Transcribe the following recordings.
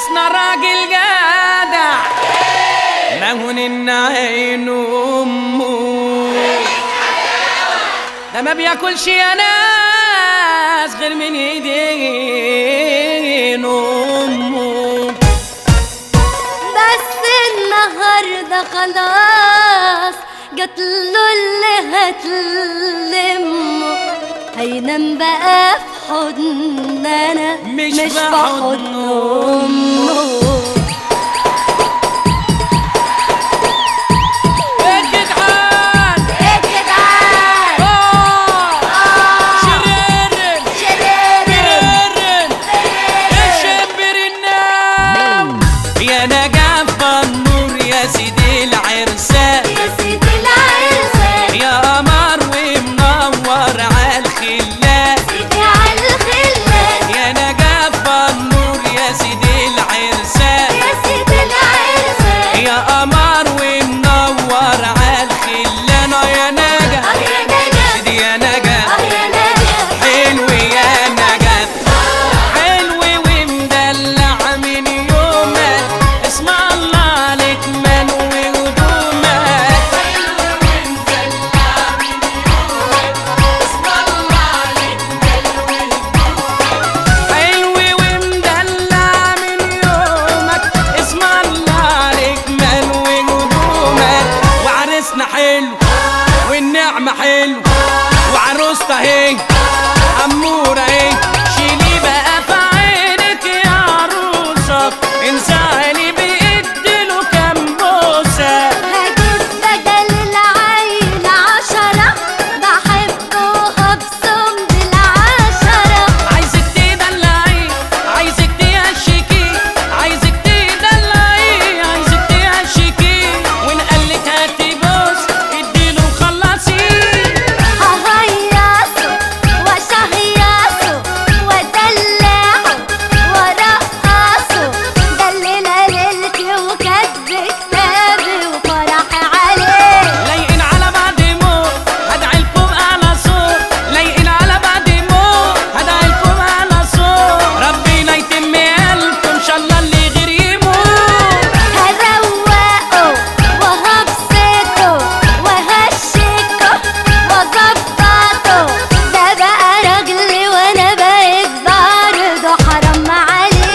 عرسنا راجل جدع مهون النعين امه ده ما بياكلش يا ناس غير من ايدين امه بس النهارده خلاص جات له اللي هتلمه هينام بقى في حضننا مش مش في في حضن حضن امه يا جدعان يا جدعان آه. شريرن شريرة بررن الشمبر النام يا نجف النور يا سيدي العرسان يا سيدي العرسان يا قمر ومنور عالخلان سيدي عالخلان يا نجف النور يا سيدي العرسان يا سيدي العرسان يا قمر ومنور عالخلان آه يا نجف اه يا نجا سيدي يا نجف اه يا نجا حلو يا نجف حلو ومدلع من يومك اسم الله عليك منوي هدومك حلو ومدلع من يومك اسم الله عليك منوي هدومك وعرسنا حلو والنعمة حلو وعروسته اهي أمورة اهي شيلي بقى في عينك يا عروسة انساني بإديله كام بوسة هجيب بدل العين عشرة بحبه أبصم بالعشرة عايزك تدلعي عايزك تهشكي عايزك تدلعي عايزك تهشكي وإن قالك هاتي بوس اديله وخلصيه ههيصه واشهيصه وادلعه وارقصه ده الليلة ليلتي وكاتب كتابي وفرحي عليه لايقين على بعض موت هدعيلكم على صوت لايقين على بعض موت هدعيلكم على صوت ربنا يتم قلبكم ان شاء الله اللي غير يموت هروقه وهبسطه وهشكه وظبطه ده بقى راجلي وانا بقيت برضه حرام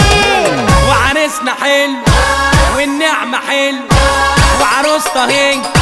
عليه وعرسنا حلو والنعمة حلو وعروسته اهي